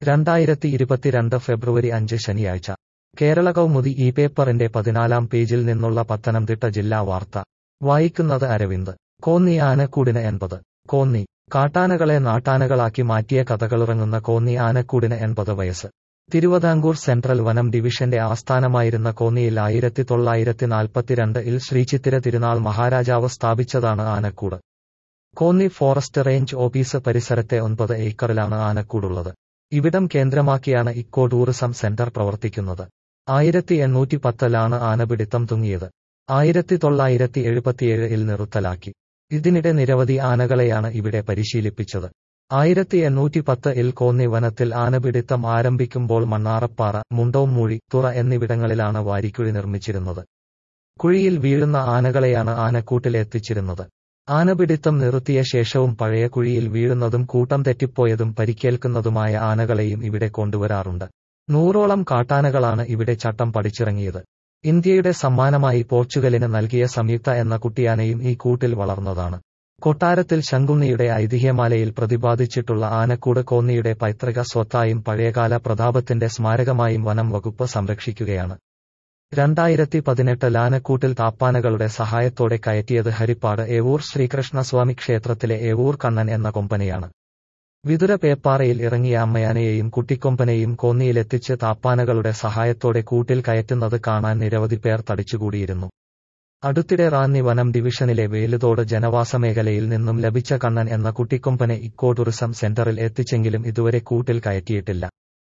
രണ്ടായിരത്തി ഇരുപത്തിരണ്ട് ഫെബ്രുവരി അഞ്ച് ശനിയാഴ്ച കേരള കൗമുദി ഈ പേപ്പറിന്റെ പതിനാലാം പേജിൽ നിന്നുള്ള പത്തനംതിട്ട ജില്ലാ വാർത്ത വായിക്കുന്നത് അരവിന്ദ് കോന്നി ആനക്കൂടിന് എൺപത് കോന്നി കാട്ടാനകളെ നാട്ടാനകളാക്കി മാറ്റിയ കഥകളുറങ്ങുന്ന കോന്നി ആനക്കൂടിന് എൺപത് വയസ്സ് തിരുവിതാംകൂർ സെൻട്രൽ വനം ഡിവിഷന്റെ ആസ്ഥാനമായിരുന്ന കോന്നിയിൽ ആയിരത്തി തൊള്ളായിരത്തി നാൽപ്പത്തിരണ്ട് ഇൽ ശ്രീചിത്തിര തിരുനാൾ മഹാരാജാവ് സ്ഥാപിച്ചതാണ് ആനക്കൂട് കോന്നി ഫോറസ്റ്റ് റേഞ്ച് ഓഫീസ് പരിസരത്തെ ഒൻപത് ഏക്കറിലാണ് ആനക്കൂടുള്ളത് ഇവിടം കേന്ദ്രമാക്കിയാണ് ഇക്കോ ടൂറിസം സെന്റർ പ്രവർത്തിക്കുന്നത് ആയിരത്തി എണ്ണൂറ്റി പത്തിലാണ് ആനപിടിത്തം തുങ്ങിയത് ആയിരത്തി തൊള്ളായിരത്തി എഴുപത്തിയേഴ് ഇൽ നിർത്തലാക്കി ഇതിനിടെ നിരവധി ആനകളെയാണ് ഇവിടെ പരിശീലിപ്പിച്ചത് ആയിരത്തി എണ്ണൂറ്റി പത്ത് ഇൽ കോന്നി വനത്തിൽ ആനപിടിത്തം ആരംഭിക്കുമ്പോൾ മണ്ണാറപ്പാറ മുണ്ടോംമൂഴി തുറ എന്നിവിടങ്ങളിലാണ് വാരിക്കുഴി നിർമ്മിച്ചിരുന്നത് കുഴിയിൽ വീഴുന്ന ആനകളെയാണ് ആനക്കൂട്ടിൽ എത്തിച്ചിരുന്നത് ആനപിടിത്തം നിർത്തിയ ശേഷവും പഴയ കുഴിയിൽ വീഴുന്നതും കൂട്ടം തെറ്റിപ്പോയതും പരിക്കേൽക്കുന്നതുമായ ആനകളെയും ഇവിടെ കൊണ്ടുവരാറുണ്ട് നൂറോളം കാട്ടാനകളാണ് ഇവിടെ ചട്ടം പഠിച്ചിറങ്ങിയത് ഇന്ത്യയുടെ സമ്മാനമായി പോർച്ചുഗലിന് നൽകിയ സംയുക്ത എന്ന കുട്ടിയാനയും ഈ കൂട്ടിൽ വളർന്നതാണ് കൊട്ടാരത്തിൽ ശങ്കുണ്ണിയുടെ ഐതിഹ്യമാലയിൽ പ്രതിപാദിച്ചിട്ടുള്ള ആനക്കൂട് കോന്നിയുടെ പൈതൃക സ്വത്തായും പഴയകാല പ്രതാപത്തിന്റെ സ്മാരകമായും വനം വകുപ്പ് സംരക്ഷിക്കുകയാണ് രണ്ടായിരത്തി പതിനെട്ടിൽ ആനക്കൂട്ടിൽ താപ്പാനകളുടെ സഹായത്തോടെ കയറ്റിയത് ഹരിപ്പാട് ഏവൂർ ശ്രീകൃഷ്ണസ്വാമി ക്ഷേത്രത്തിലെ ഏവൂർ കണ്ണൻ എന്ന കൊമ്പനെയാണ് വിതുര പേപ്പാറയിൽ ഇറങ്ങിയ അമ്മയാനയെയും കുട്ടിക്കൊമ്പനെയും കോന്നിയിലെത്തിച്ച് താപ്പാനകളുടെ സഹായത്തോടെ കൂട്ടിൽ കയറ്റുന്നത് കാണാൻ നിരവധി പേർ തടിച്ചുകൂടിയിരുന്നു അടുത്തിടെ റാന്നി വനം ഡിവിഷനിലെ വേലുതോട് ജനവാസ മേഖലയിൽ നിന്നും ലഭിച്ച കണ്ണൻ എന്ന കുട്ടിക്കൊമ്പനെ ഇക്കോ ടൂറിസം സെന്ററിൽ എത്തിച്ചെങ്കിലും ഇതുവരെ കൂട്ടിൽ കയറ്റിയിട്ടില്ല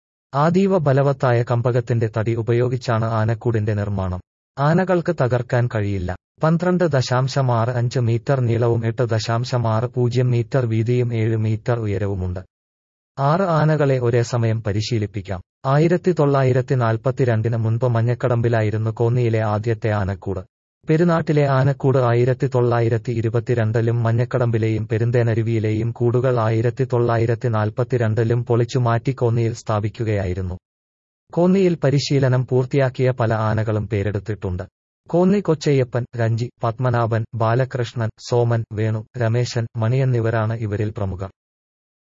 ആദീവ ബലവത്തായ കമ്പകത്തിന്റെ തടി ഉപയോഗിച്ചാണ് ആനക്കൂടിന്റെ നിർമ്മാണം ആനകൾക്ക് തകർക്കാൻ കഴിയില്ല പന്ത്രണ്ട് ദശാംശം ആറ് അഞ്ച് മീറ്റർ നീളവും എട്ട് ദശാംശം ആറ് പൂജ്യം മീറ്റർ വീതിയും ഏഴ് മീറ്റർ ഉയരവുമുണ്ട് ആറ് ആനകളെ ഒരേ സമയം പരിശീലിപ്പിക്കാം ആയിരത്തി തൊള്ളായിരത്തി നാൽപ്പത്തിരണ്ടിന് മുൻപ് മഞ്ഞക്കടമ്പിലായിരുന്നു കോന്നിയിലെ ആദ്യത്തെ ആനക്കൂട് പെരുനാട്ടിലെ ആനക്കൂട് ആയിരത്തി തൊള്ളായിരത്തി ഇരുപത്തിരണ്ടിലും മഞ്ഞക്കടമ്പിലെയും പെരുന്തേനരുവിയിലെയും കൂടുകൾ ആയിരത്തി തൊള്ളായിരത്തി നാൽപ്പത്തിരണ്ടിലും പൊളിച്ചു മാറ്റി കോന്നിയിൽ സ്ഥാപിക്കുകയായിരുന്നു കോന്നിയിൽ പരിശീലനം പൂർത്തിയാക്കിയ പല ആനകളും പേരെടുത്തിട്ടുണ്ട് കോന്നി കൊച്ചയ്യപ്പൻ രഞ്ജി പത്മനാഭൻ ബാലകൃഷ്ണൻ സോമൻ വേണു രമേശൻ മണി എന്നിവരാണ് ഇവരിൽ പ്രമുഖർ